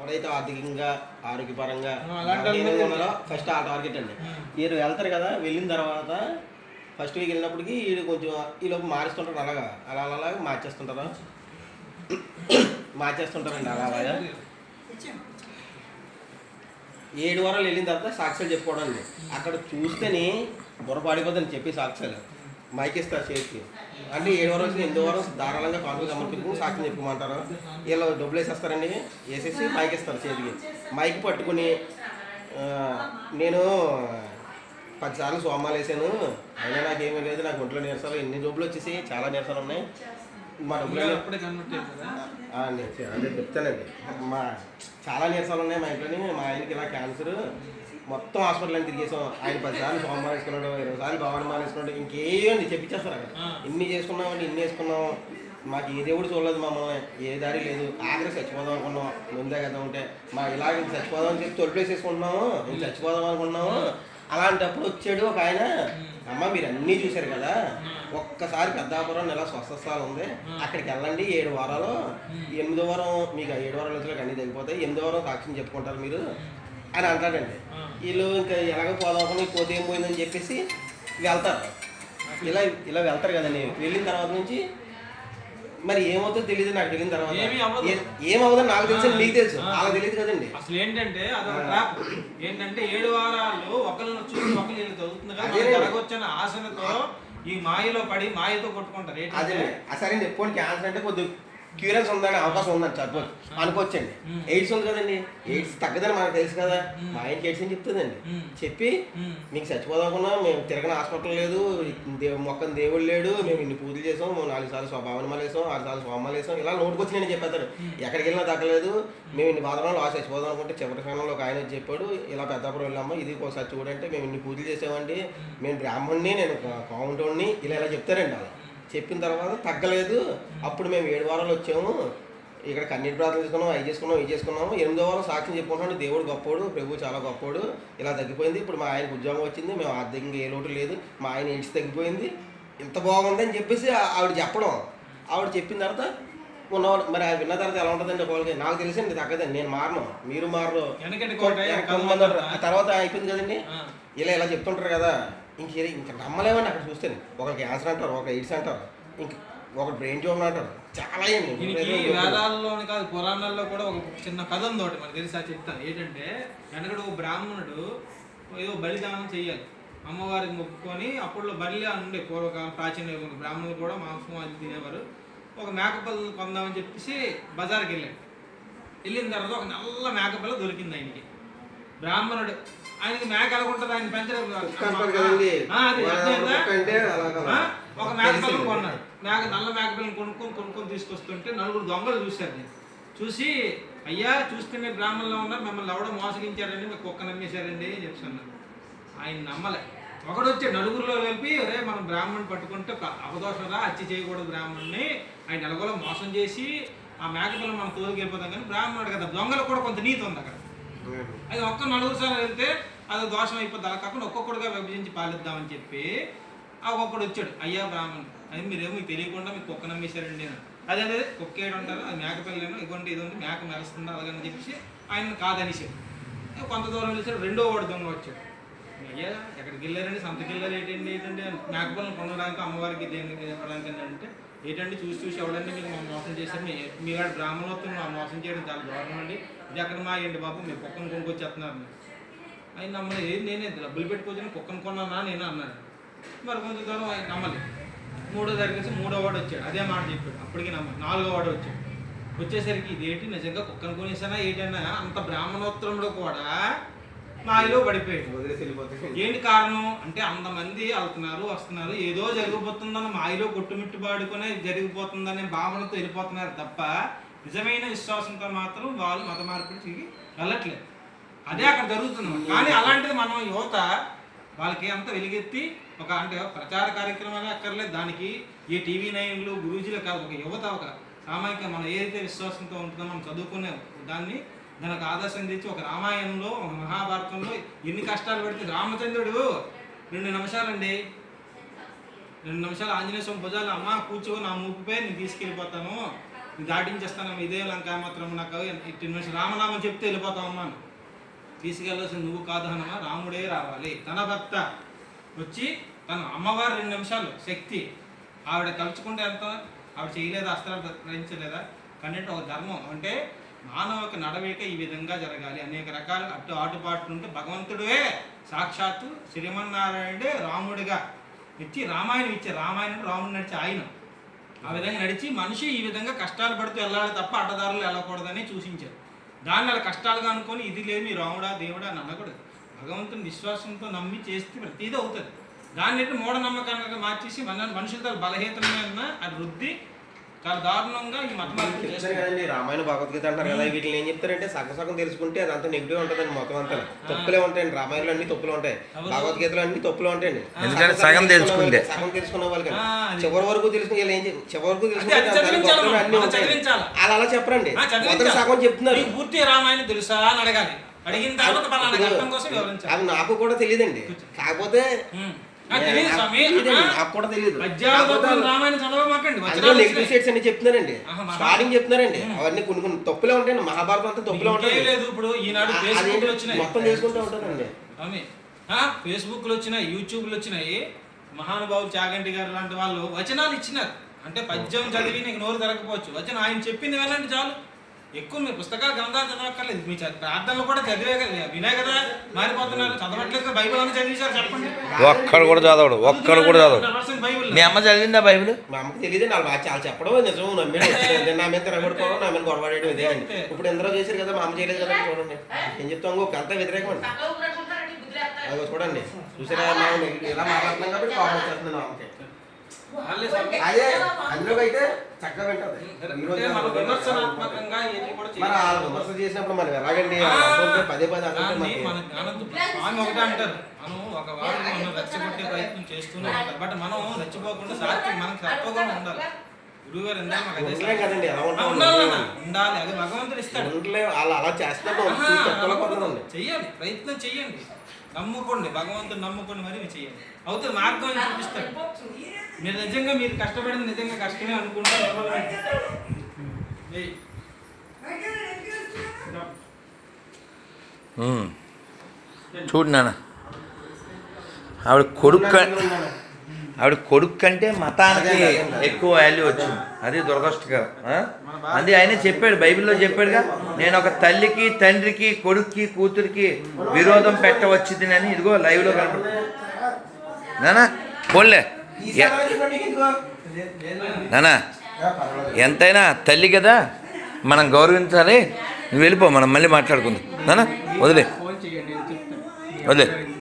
ఎవడైతే ఆర్థికంగా ఆరోగ్యపరంగా ఆ, అలాంటి బలహీనంగా వాళ్ళకి ఉన్నారో ఫస్ట్ ఆ టార్గెట్ అండి ఉమ్. వీరు వెళ్తారు కదా వెళ్ళిన తర్వాత ఫస్ట్ వీక్ వెళ్ళినప్పటికీ వీడు కొంచెం ఈలోపు మారుస్తుంటారు అలాగా అలా అలా అలాగా మార్చేస్తుంటారు మార్చేస్తుంటారండి అలా అలాగా ఏడు వారాలు వెళ్ళిన తర్వాత సాక్ష్యాలు చెప్పుకోవడం అండి అక్కడ చూస్తేనే బుర్ర పాడిపోతుందని చెప్పి సాక్ష్యాలు మైకిస్తారు చేతికి అంటే ఏడు వారం వచ్చిన ఎనిమిది వారం ధారాళంగా కాన్ఫిడెన్స్ సమర్పించుకుని సాక్ష్యం చెప్పుకోమంటారు వీళ్ళు డబ్బులు వేసేస్తారండి వేసేసి మైక్ ఇస్తారు చేతికి మైక్ పట్టుకుని ఆ, నేను పదిసార్లు సోమాలు వేసాను అయినా నాకేమీ లేదు నాకు ఒంట్లో నీరసాలు ఎన్ని జబ్బులు వచ్చేసి చాలా నీరసాలు ఉన్నాయి మా డబ్బులు అప్పుడే కన్వర్ట్ అయ్యింది కదా ఆ, నేను చె- అదే చెప్తానండి మా చాలా నీరసాలు ఉన్నాయి మా ఇంట్లోని మా ఆయనకి ఇలా క్యాన్సర్ మొత్తం హాస్పిటల్ అని తిరిగేసాం ఆయన పది సార్లు సోమవారం వేసుకున్నాడు ఇరవై సార్లు భవనం వేసుకున్నాడు ఇంకేమండి చెప్పించేస్తారు అక్కడ ఆ. ఇన్ని చేసుకున్నామండి ఇన్ని వేసుకున్నాం మాకు ఏ దేవుడు చూడలేదు మమ్మల్ని ఏ దారి లేదు ఆఖరి చచ్చిపోదాం అనుకున్నాం ముందే కదా ఉంటే మా ఇలాగ ఇంక చచ్చిపోదాం అని చెప్పి తొలిపేసేసుకుంటున్నాము ఇంక చచ్చిపోదాం అనుకున్నాము అలాంటప్పుడు వచ్చాడు ఒక ఆయన అమ్మ మీరు అన్నీ చూశారు కదా ఒక్కసారి పెద్దాపురం నెల స్వస్థ స్థలం ఉంది అక్కడికి వెళ్ళండి ఏడు వారాలు ఎనిమిదో వారం మీకు ఆ ఏడు వారాల వచ్చి అన్నీ తగ్గిపోతాయి ఎనిమిదో వారం సాక్ష్యం చెప్పుకుంటారు మీరు అని అంటాడండి ఆ. వీళ్ళు ఇంకా ఎలాగ పోదాం పోతే ఏం పోయిందని చెప్పేసి వెళ్తారు ఇలా ఇలా వెళ్తారు కదండి వెళ్ళిన తర్వాత నుంచి మరి ఏమవుతుందో తెలియదు నాకు తెలియని తర్వాత ఏమీ అవ్వదు. ఏ- ఏమవుతుందో నాకు తెలుసు ఆ. మీకు తెలుసు ఆ. వాళ్ళకి తెలియదు కదండి అసలు ఏంటంటే అదొక ట్రాప్ ఏంటంటే ఏడు వారాలు ఒకరిని చూసి ఒకరు వీళ్ళు చదువుతుంది కదా అదే. మనకు జరగవచ్చన్న ఆశలతో ఈ మాయలో పడి మాయతో కొట్టుకుంటారు అదే ఏంటంటే సరే అండి ఎప్పుడు క్యాన్సర్ అంటే కొద్దిగా క్యూరియస్ ఉందని అవకాశం ఉందని చెప్పొచ్చు అనుకోవచ్చండి ఉమ్. ఎయిడ్స్ ఉంది కదండి ఎయిడ్స్ తగ్గదని మనకు తెలుసు కదా ఉమ్. మా ఆయనకి ఎయిడ్స్ అని చెప్తుందండి ఉమ్. చెప్పి ఉమ్. మీకు చచ్చిపోదామనుకున్నా మేము తిరగని హాస్పిటల్ లేదు దేవు మొక్కని దేవుడు లేడు మేము ఇన్ని పూజలు చేసాం మేము నాలుగు సార్లు స్వభావనమాలు వేసాం ఆరు సార్లు స్వామాలు వేసాం ఇలా నోటుకొచ్చి నేను చెప్పేస్తాడు ఎక్కడికి వెళ్ళినా తగ్గలేదు మేము ఇన్ని బాధలు లాస్ చచ్చిపోదాం అనుకుంటే చివరి క్షణంలో ఒక ఆయన వచ్చి చెప్పాడు ఇలా పెద్దాపురం వెళ్ళామా ఇది ఒకసారి చూడంటే మేము ఇన్ని పూజలు చేసామండి మేము బ్రాహ్మణ్ణి నేను కావుంటోడిని ఇలా ఇలా చెప్తారండి అలా చెప్పిన తర్వాత తగ్గలేదు అప్పుడు మేము ఏడు వారాలు వచ్చాము ఇక్కడ కన్నీటి ప్రార్థన చేసుకున్నాం అవి చేసుకున్నాం ఇవి చేసుకున్నాము ఎనిమిదో వారం సాక్ష్యం చెప్పుకుంటున్నాడు దేవుడు గొప్పోడు ప్రభు చాలా గొప్పోడు ఇలా తగ్గిపోయింది ఇప్పుడు మా ఆయనకు ఉద్యోగం వచ్చింది మేము ఆర్థికంగా ఏ లోటు లేదు మా ఆయన ఇంటి తగ్గిపోయింది ఇంత బాగుంది అని చెప్పేసి ఆ- ఆవిడ చెప్పడం ఆవిడ చెప్పిన తర్వాత ఉన్నవాడు మరి అది విన్న తర్వాత ఎలా ఉంటుందండి ఒకళ్ళకి నాకు తెలిసింది తగ్గదండి నేను మారను మీరు మారరు వెనకటి కోట కొంతమంది ఉంటారు. ఆ తర్వాత అయిపోయింది కదండి ఆ. ఇలా ఇలా చెప్తుంటారు కదా ఇంక ఇది- ఇంక నమ్మలేమండి అక్కడ చూస్తే ఒకరికి క్యాన్సర్ అంటారు ఒక ఎయిడ్స్ అంటారు ఇంక ఒక బ్రెయిన్ ట్యూమర్ అంటారు చాలా ఏంటి దీనికి వేదాల్లోని కాదు పురాణాల్లో కూడా ఒక చిన్న కథ ఉంది ఒకటి మనకు తెలిసి అది చెప్తాను ఏంటంటే వెనకడు ఒక బ్రాహ్మణుడు ఏదో బలిదానం చేయాలి అమ్మవారికి మొక్కుకొని అప్పుడు బలి అని ఉండే పూర్వకాలం ప్రాచీన యుగంలో బ్రాహ్మణులు కూడా మాంసం అది తినేవారు ఒక మేకపిల్ల కొందామని చెప్పేసి బజార్కి వెళ్ళాడు వెళ్ళిన తర్వాత ఒక నల్ల మేకపిల్ల దొరికింది ఆయనకి బ్రాహ్మణుడు ఆయనకి మేక ఎలా ఉంటుంది ఆయన పెంచడం కుక్క అంటారు కదండి ఆ, అది అర్థమైందా? కుక్క అంటే అలాగా ఆ? ఒక మేకపిల్లని తెలిసింది. కొన్నాడు మేక నల్ల మేకపిల్లని కొనుక్కొని కొనుక్కొని తీసుకొస్తుంటే నలుగురు దొంగలు చూశారు నేను చూసి అయ్యా చూస్తే మీరు బ్రాహ్మణులు ఉన్నారు మిమ్మల్ని ఎవడో మోసగించారండి మీకు కుక్క నమ్మేశారండి అని చెప్తున్నారు ఆయన నమ్మలే ఒకడు వచ్చి నలుగురిలో కలిపి అరే మనం బ్రాహ్మణ్ పట్టుకుంటే ప- అవదోషరా హత్య చేయకూడదు బ్రాహ్మణ్ణి ఆయన ఎలాగోలో మోసం చేసి ఆ మేకపిల్ల మనం తోలుకి వెళ్ళిపోతాం కానీ బ్రాహ్మణుడు కదా దొంగలకు కూడా కొంత నీతి ఉంది అక్కడ అది ఒక్క నలుగురు సార్లు వెళ్తే అది దోషం అయిపోద్ది అలా కాకుండా ఒక్కొక్కడుగా విభజించి పాలిద్దామని చెప్పి ఆ ఒక్కడు వచ్చాడు అయ్యా బ్రాహ్మణ్ అది మీరేమో మీకు తెలియకుండా మీకు కుక్క నమ్మేశారండి అని అదే అదే కుక్క ఏడు అంటారు అది మేక పిల్లను ఇవ్వండి ఇది ఉంది మేక మెలుస్తుంది అలాగని చెప్పేసి ఆయన కాదనిసాడు కొంత దూరం వెళ్ళాడు రెండో వాడు దొంగ వచ్చాడు అయ్యా ఎక్కడికి వెళ్ళారండి సంతకి వెళ్ళారు ఏంటండి ఏంటండి మేక పిల్లలు కొనడానికి అమ్మవారికి దేనికి చెప్పడానికి అంటే ఏంటండి చూసి చూసి ఎవడండి మీకు మా మోసం చేశారు మీ మీ వాడు బ్రాహ్మణోత్వం మా మోసం చేయడం చాలా దారుణం అండి ఇది ఎక్కడ మా ఏంటి బాబు మీ కుక్కను కొనుక్కొచ్చేస్తున్నారు మీరు ఆయన నమ్మలే ఏది నేనే డబ్బులు పెట్టుకోవచ్చు కుక్కను కొన్నానా నేను అన్నాడు మరి కొంచెం దూరం ఆయన నమ్మలే మూడో దగ్గర మూడో వాడు వచ్చాడు అదే మాట చెప్పాడు అప్పటికి నమ్మ నాలుగో వాడు వచ్చాడు వచ్చేసరికి ఇదేంటి నిజంగా కుక్కను కొనేసానా ఏంటన్నా అంత బ్రాహ్మణోత్తరంలో కూడా మాయలో పడిపోయాడు వదిలేసి వెళ్ళిపోతాయి ఏంటి కారణం అంటే అంతమంది వెళ్తున్నారు వస్తున్నారు ఏదో జరిగిపోతుందని మాయలో కొట్టుమిట్టుబాడుకునే జరిగిపోతుందనే భావనతో వెళ్ళిపోతున్నారు తప్ప నిజమైన విశ్వాసంతో మాత్రం వాళ్ళు మత మార్పిడికి వెళ్ళట్లేదు అదే అక్కడ జరుగుతుంది కానీ అలాంటిది మనం యువత వాళ్ళకి అంత వెలిగెత్తి ఒక అంటే ప్రచార కార్యక్రమాలే అక్కర్లేదు దానికి ఏ టీవీ నైన్లు గురూజీలు కాదు ఒక యువత ఒక సామాజిక మనం ఏదైతే విశ్వాసంతో ఉంటుందో మనం చదువుకునే దాన్ని దానికి ఆదర్శం తెచ్చి ఒక రామాయణంలో ఒక మహాభారతంలో ఎన్ని కష్టాలు పెడితే రామచంద్రుడు రెండు నిమిషాలండి రెండు నిమిషాలు ఆంజనేయ స్వామి భుజాలు అమ్మ కూర్చో నా మూపుపై నేను తీసుకెళ్ళిపోతాను ఇది దాటించేస్తానమ్మా ఇదే లంక మాత్రం నాకు ఇట్టి నిమిషం రామనామం చెప్తే వెళ్ళిపోతామమ్మా అని. తీసుకెళ్ళాల్సింది నువ్వు కాదు హనుమ రాముడే రావాలి తన భర్త వచ్చి తన అమ్మవారు రెండు నిమిషాలు శక్తి ఆవిడ తలుచుకుంటే ఎంత ఆవిడ చేయలేదా అస్త్రాలు గ్రహించలేదా కన్నట్టు ఒక ధర్మం అంటే మానవక నడవేక ఈ విధంగా జరగాలి అనేక రకాల అటు ఆటుపాట్లు ఉంటే భగవంతుడే సాక్షాత్తు శ్రీమన్నారాయణుడే రాముడిగా ఇచ్చి రామాయణం ఇచ్చే రామాయణం రాముడు నడిచి ఆయన ఆ విధంగా నడిచి మనిషి ఈ విధంగా కష్టాలు పడుతూ వెళ్ళాలి తప్ప అడ్డదారులు వెళ్ళకూడదని సూచించారు దాన్ని అలా కష్టాలుగా అనుకొని ఇది లేదు మీ రాముడా దేవుడా అని అనకూడదు భగవంతుని విశ్వాసంతో నమ్మి చేస్తే ప్రతిదీ అవుతుంది దాన్ని ఎట్టు మూఢనమ్మకంగా మార్చేసి మన మనుషులతో బలహీనమైన అది వృద్ధి చాలా దారుణంగా ఈ మత మార్పులు చెప్తాను చేస్తారు కదండి రామాయణ భగవద్గీత అంటారు కదా వీటిని ఏం చెప్తారంటే సగం సగం తెలుసుకుంటే అదంతా నెగిటివ్ ఉంటుందండి మొత్తం అంతా తప్పులే ఉంటాయండి రామాయణంలో అన్ని తప్పులు ఉంటాయి అవును. భగవద్గీతలో అన్ని తప్పులు ఉంటాయండి ఎందుకంటే సగం తెలుసుకుంటే. సగం తెలుసుకున్న వాళ్ళకి ఆ, అది. చివరి వరకు తెలుసుకుని వీళ్ళు ఏం చే- చివరి వరకు తెలుసుకుంటే అది దాని చదివించాలి గొప్పలు మనం. అన్నీ మనం ఉంటాయి చదివించాలి. అలా అలా చెప్పరండి ఆ, చదివించాలి. మొదటి సగం చెప్తున్నారు నీకు పూర్తి రామాయణం తెలుసా అని అడగాలి అడిగిన తర్వాత పలానా ఘట్టం కోసం వివరించాలి అవి నాకు కూడా తెలియదండి కాకపోతే ఉమ్. నాకు తెలియదు స్వామి తెలియదండి, ఆ, నాకు కూడా తెలియదు పద్యాలు కాకపోతే గొప్పలు రామాయణం చదవమాకండి అందులో వచనాలు నెగిటివ్ వచ్చినాయి. షేడ్స్ అన్ని చెప్తున్నారండి ఆహా, మహా- స్టార్టింగ్ చెప్తున్నారండి అవన్నీ కొన్ని కొన్ని తప్పులే ఉంటాయండి మహాభారతం అంతా తప్పులే ఇంకేం ఉంటాయి లేదు ఇప్పుడు ఈనాడు అది ఫేస్బుక్లు వచ్చినాయి మొత్తం చేసుకుంటూ ఉంటారండి స్వామి ఆ, ఫేస్బుక్లు వచ్చినాయి యూట్యూబ్లు వచ్చినాయి మహానుభావులు చాగంటి గారు లాంటి వాళ్ళు వచనాలు ఇచ్చినారు అంటే పద్యం చదివి నీకు నోరు తిరగకపోవచ్చు వచనం ఆయన చెప్పింది వినండి చాలు ఎక్కువ మీరు పుస్తకాలు గ్రంథాలు చదవక్కర్లేదు మీ చ- ప్రార్థనలు కూడా చదివే కదా వినే కదా మారిపోతున్నారు చదవట్లేదు కదా, బైబిల్ అని చదివేశారు చెప్పండి ఒక్కడు కూడా చదవడు ఒక్కడు కూడా చదవడు 100% బైబిల్ మీ అమ్మ చదివిందా బైబిల్ మా అమ్మకి తెలియదు వాళ్ళు బాగా చాలా చెప్పడం నిజం నమ్మాడు నేను నా మీద తిరగబడుకోవడం నా మీద గొడవడేయడం ఇదే అండి ఇప్పుడు ఎందరో చేశారు కదా మా అమ్మ చేయలేదు కదా చూడండి ఏం చెప్తాం ఇంకొక అంతా వ్యతిరేకం అండి అదిగో చూడండి చూసారా మనం ఇలా మాట్లాడుతున్నాం కాబట్టి కోపం వచ్చేస్తుంది మా అమ్మకి వాళ్ళే స్వామి. అదే అందులో అయితే చక్కగా వింటది ఈ రోజు అంటే మనం విమర్శనాత్మకంగా ఏది కూడా మరి చేయాలి. వాళ్ళు విమర్శ చేసినప్పుడు మనం ఎలాగండి ఆ, వాళ్ళు అనుకుంటే పదే పదే అనుకుంటే దాన్ని మనకి మన జ్ఞానంతో స్వామి ఒకటే అంటారు మనం ఒక వాడు మనం రెచ్చగొట్టే ప్రయత్నం చేస్తూనే ఉంటాం బట్ మనం రెచ్చిపోకుండా సాత్విక మనకు తప్పకుండా ఉండాలి గురువు గారు ఎందాక మాకు అదే ఉండలేం కదండి ఎలా ఆ, ఉంటాం ఉండాలన్న ఉండాలి అది భగవంతుడు ఇస్తాడు ఉండలేం వాళ్ళు అలా చేస్తున్నప్పుడు ఆహా, చూసి తట్టుకోలేకపోతుందండి చెయ్యాలి ప్రయత్నం చెయ్యండి నమ్ముకోండి భగవంతుడు నమ్ముకోండి మరి మీరు చెయ్యండి అవుతుంది మార్గం ఆయన చూపిస్తాడు మీరు నిజంగా మీరు కష్టపడింది నిజంగా కష్టమే అనుకుంటే నిలబడండి. ఏయ్. ఉమ్. చూడు నాన్న ఆవిడ కొడుకు ఆవిడ కొడుకు కంటే మతానికి ఎక్కువ వాల్యూ వచ్చింది అది దురదృష్టకరం ఆ? అది ఆయన చెప్పాడు బైబిల్లో చెప్పాడుగా నేను ఒక తల్లికి తండ్రికి కొడుక్కి కూతురికి విరోధం పెట్టవచ్చింది అని ఇదిగో లైవ్లో కనపడుతుంది నానా పోన్లే ఎ- నానా ఎంతైనా తల్లి కదా మనం గౌరవించాలి నువ్వు వెళ్ళిపో మనం మళ్ళీ మాట్లాడుకుందాం నానా వదిలే ఫోన్ చేయండి చెప్తాను వదిలే